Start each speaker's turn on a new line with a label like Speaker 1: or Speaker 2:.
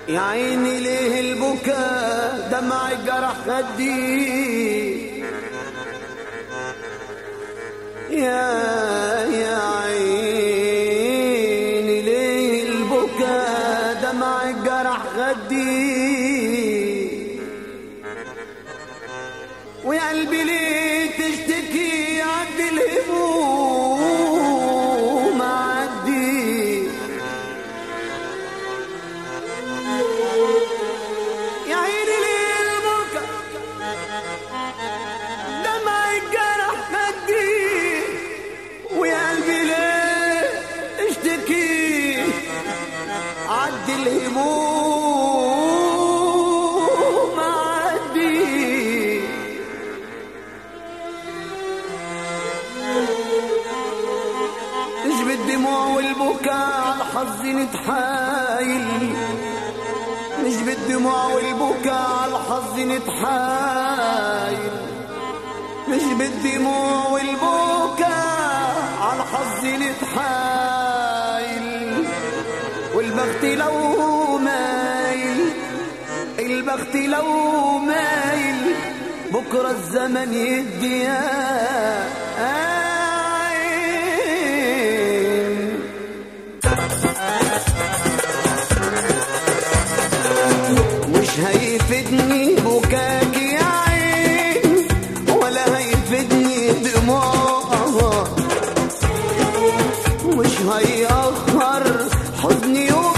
Speaker 1: يا عيني ليه البكاء دمعي جرح خدي يا يا عيني ليه البكاء دمعي جرح خدي ويا قلبي ليه تشتكي عد الهموم عدي يا عيني ليه البكا دمع الجرح خدي ويا قلبي ليه اشتكي عد الهموم عدي مش بالدموع والبكاء على حظي نتحايل مش بالدموع والبكاء على حظي نتحايل مش بالدموع والبكاء على حظي نتحايل والبخت لو مايل البخت لو مايل بكرة الزمن يدي يا عين مش هيفيدني بكاك يا عين ولا هيفيدني دموعها مش هيأخر حزني يوم